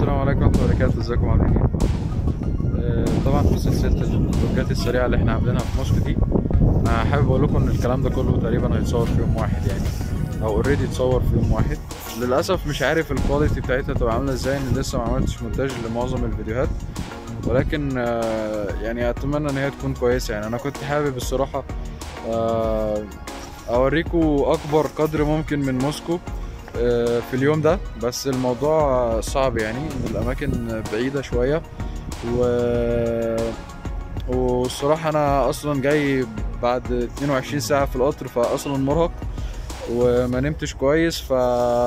السلام عليكم ورحمة الله وبركاته ازيكم عاملين ايه؟ آه، طبعا في سلسلة الفلوجات السريعة اللي احنا عاملينها في موسكو دي انا حابب اقول لكم ان الكلام ده كله تقريبا هيتصور في يوم واحد يعني او اوريدي اتصور في يوم واحد للاسف مش عارف الكواليتي بتاعتها تبقى عاملة ازاي ان لسه ما عملتش مونتاج لمعظم الفيديوهات ولكن آه، يعني اتمنى ان هي تكون كويسة يعني انا كنت حابب الصراحة آه، اوريكم اكبر قدر ممكن من موسكو آه، في اليوم ده بس الموضوع صعب يعني ان الاماكن بعيده شويه و والصراحه انا اصلا جاي بعد 22 ساعه في القطر فاصلا مرهق وما نمتش كويس ف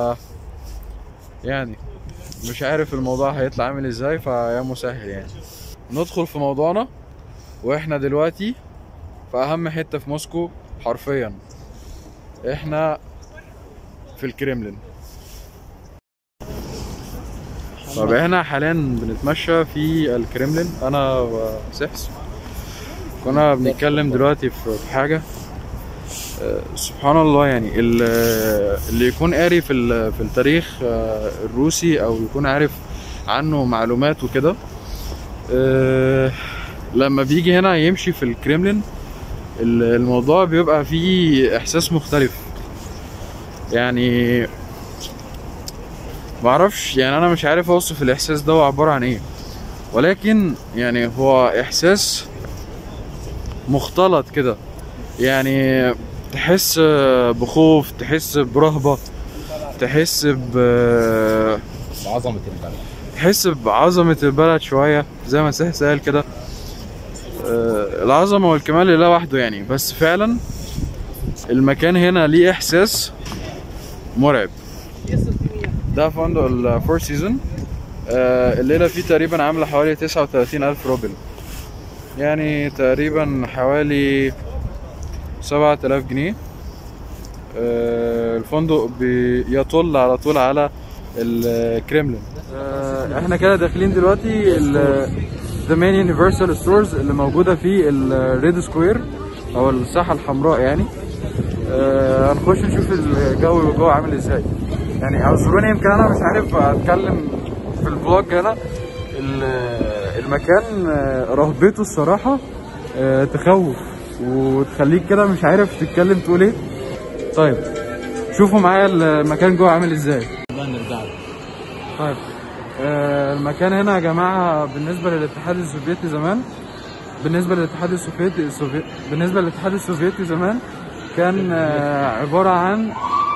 يعني مش عارف الموضوع هيطلع عامل ازاي فيا مسهل يعني ندخل في موضوعنا واحنا دلوقتي في اهم حته في موسكو حرفيا احنا في الكريملين طب احنا حاليا بنتمشى في الكريملين انا وسحس كنا بنتكلم دلوقتي في في حاجه آه، سبحان الله يعني ال- اللي يكون قاري في ال- في التاريخ آه، الروسي او يكون عارف عنه معلومات وكده آه، لما بيجي هنا يمشي في الكريملين ال- الموضوع بيبقى فيه احساس مختلف يعني معرفش يعني انا مش عارف اوصف الاحساس ده هو عبارة عن ايه ولكن يعني هو احساس مختلط كده يعني تحس بخوف تحس برهبة تحس ب بعظمة البلد تحس بعظمة البلد شوية زي ما سهل قال كده آه، العظمة والكمال لله وحده يعني بس فعلا المكان هنا ليه إحساس مرعب ده فندق الفور سيزون الليلة فيه تقريبا عاملة حوالي تسعة وتلاتين ألف روبل يعني تقريبا حوالي سبعة آلاف جنيه آه، الفندق بيطل على طول على الكريملين آه، احنا كده داخلين دلوقتي ذا مين يونيفرسال ستورز اللي موجوده في الريد سكوير او الساحه الحمراء يعني آه، هنخش نشوف الجو جوه عامل ازاي يعني اعذروني يمكن انا مش عارف اتكلم في الفلوج هنا ال- المكان آه، رهبته الصراحه آه، تخوف وتخليك كده مش عارف تتكلم تقول ايه طيب شوفوا معايا المكان جوه عامل ازاي بقى نرجع له. طيب آه، المكان هنا يا جماعة بالنسبة للاتحاد السوفيتي زمان بالنسبة للاتحاد السوفيتي السوفي... بالنسبة للاتحاد السوفيتي زمان كان آه، عبارة عن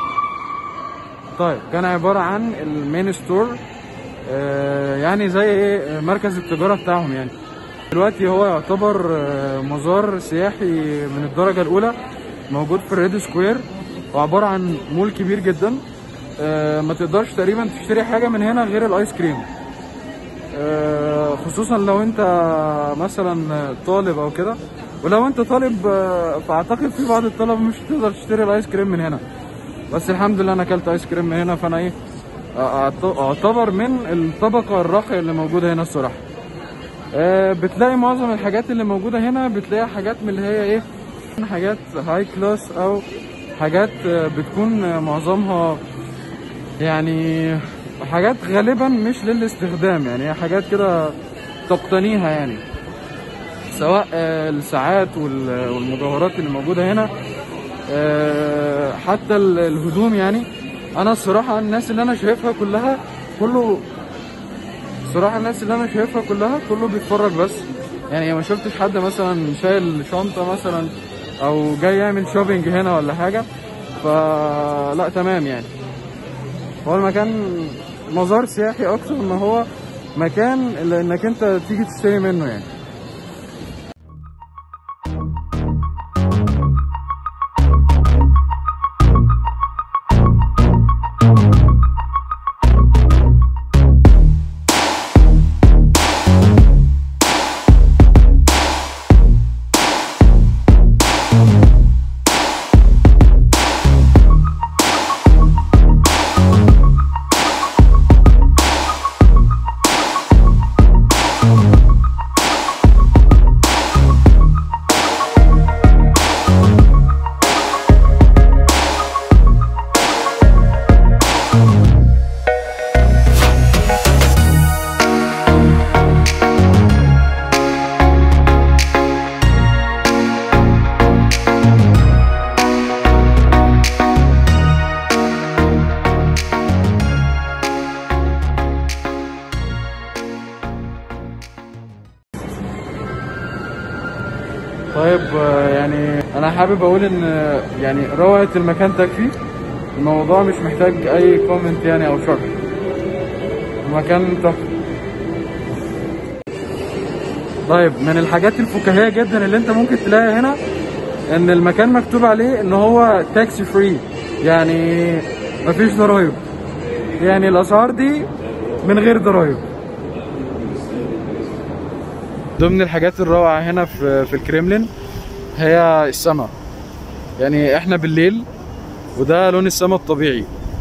طيب كان عبارة عن المين ستور آه، يعني زي ايه مركز التجارة بتاعهم يعني دلوقتي هو يعتبر آه، مزار سياحي من الدرجة الأولى موجود في الريد سكوير وعبارة عن مول كبير جدا آه، ما تقدرش تقريبا تشتري حاجة من هنا غير الآيس كريم آه، خصوصا لو انت مثلا طالب او كده ولو انت طالب آه، فاعتقد في بعض الطلبة مش هتقدر تشتري الايس كريم من هنا بس الحمد لله انا اكلت ايس كريم من هنا فانا ايه أعت- اعتبر من الطبقة الراقية اللي موجودة هنا الصراحة آه، بتلاقي معظم الحاجات اللي موجودة هنا بتلاقي حاجات من اللي هي ايه حاجات هاي كلاس او حاجات آه، بتكون آه، معظمها يعني حاجات غالبا مش للاستخدام يعني هي حاجات كده تقتنيها يعني سواء آه، الساعات وال- والمجوهرات اللي موجودة هنا آه، حتى ال- الهدوم يعني انا الصراحة الناس اللي انا شايفها كلها كله الصراحة الناس اللي انا شايفها كلها كله بيتفرج بس يعني ما شفتش حد مثلا شايل شنطة مثلا او جاي يعمل شوبينج هنا ولا حاجة فلا تمام يعني هو المكان مزار سياحي اكتر ما هو مكان اللي انك انت تيجي تشتري منه يعني طيب آه، يعني انا حابب اقول ان آه، يعني روعة المكان تكفي الموضوع مش محتاج اي كومنت يعني او شرح المكان تحفة طيب من الحاجات الفكاهية جدا اللي انت ممكن تلاقيها هنا ان المكان مكتوب عليه ان هو تاكسي فري يعني مفيش ضرايب يعني الاسعار دي من غير ضرايب ضمن الحاجات الروعة هنا في في الكريملين هي السماء يعني احنا بالليل وده لون السماء الطبيعي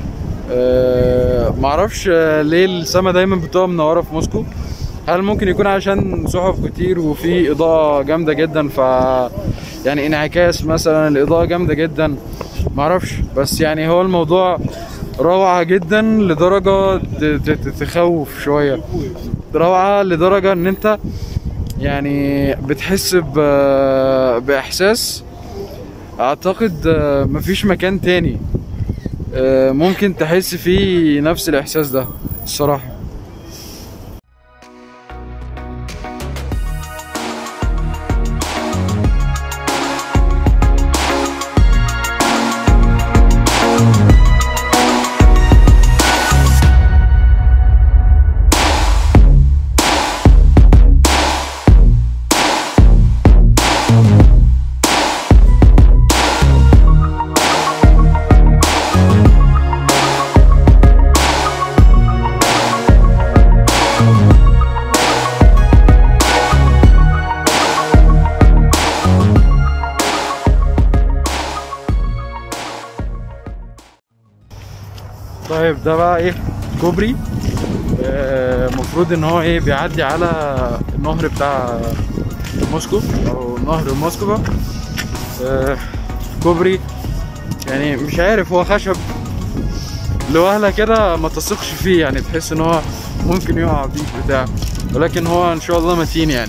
أه معرفش آه، ليه السماء دايما بتبقى منورة في موسكو هل ممكن يكون عشان سحب كتير وفي إضاءة جامدة جدا ف يعني انعكاس مثلا الإضاءة جامدة جدا معرفش بس يعني هو الموضوع روعة جدا لدرجة ت- ت- ت- تخوف شوية روعة لدرجة ان انت يعني بتحس ب- بإحساس أعتقد آه، مفيش مكان تاني آه، ممكن تحس فيه نفس الإحساس ده الصراحة طيب ده بقى ايه كوبري المفروض ان هو ايه بيعدي على النهر بتاع موسكو او نهر موسكو آه، كوبري يعني مش عارف هو خشب لوهلة كده ما تثقش فيه يعني تحس ان هو ممكن يقع بيك بتاع ولكن هو ان شاء الله متين يعني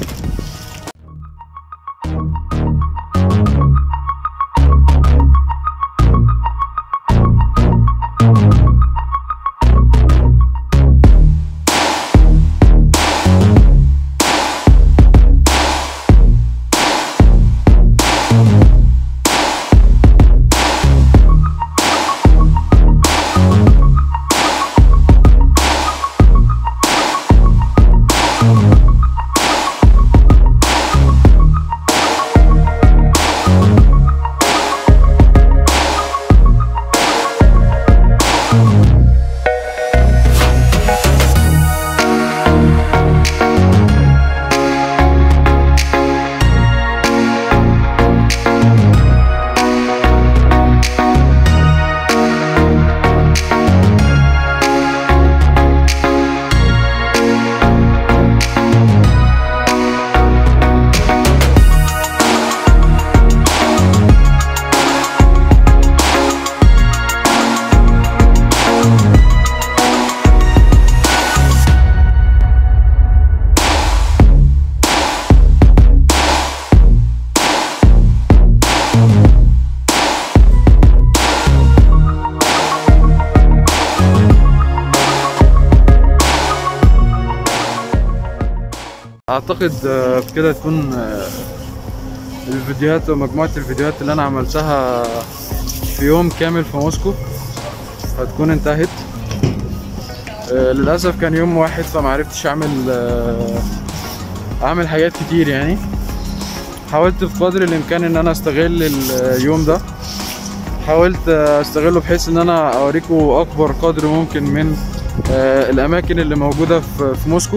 اعتقد آه، بكده تكون آه، الفيديوهات ومجموعة الفيديوهات اللي انا عملتها في يوم كامل في موسكو هتكون انتهت آه، للاسف كان يوم واحد فمعرفتش اعمل آه، اعمل حاجات كتير يعني حاولت بقدر الامكان ان انا استغل اليوم ده حاولت آه، استغله بحيث ان انا اوريكم اكبر قدر ممكن من آه، الاماكن اللي موجوده في في موسكو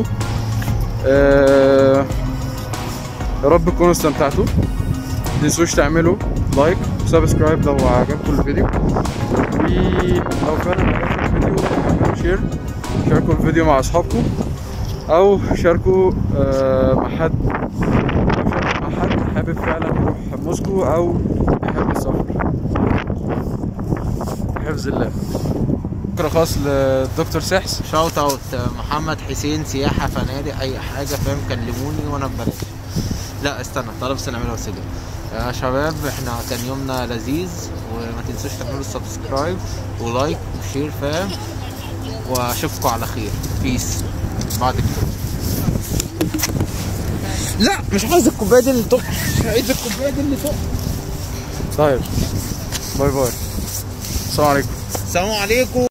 آه، يا رب تكونوا استمتعتوا متنسوش تعملوا لايك وسبسكرايب لو عجبكم الفيديو ولو فعلا عجبكم الفيديو اعملوا شير شاركوا الفيديو مع اصحابكم او شاركوا آه، مع حد أو شاركوا مع حد حابب فعلا يروح موسكو او يحب السفر بحفظ الله شكرا خاص للدكتور سحس شاوت اوت محمد حسين سياحه فنادق اي حاجه فاهم كلموني وانا ببلاش لا استنى طلب بس نعملها وسجل يا شباب احنا كان يومنا لذيذ وما تنسوش تعملوا سبسكرايب ولايك وشير فاهم واشوفكم على خير بيس بعد كده لا مش عايز الكوبايه دي اللي تقع مش عايز الكوبايه دي اللي تقع طيب باي باي السلام عليكم السلام عليكم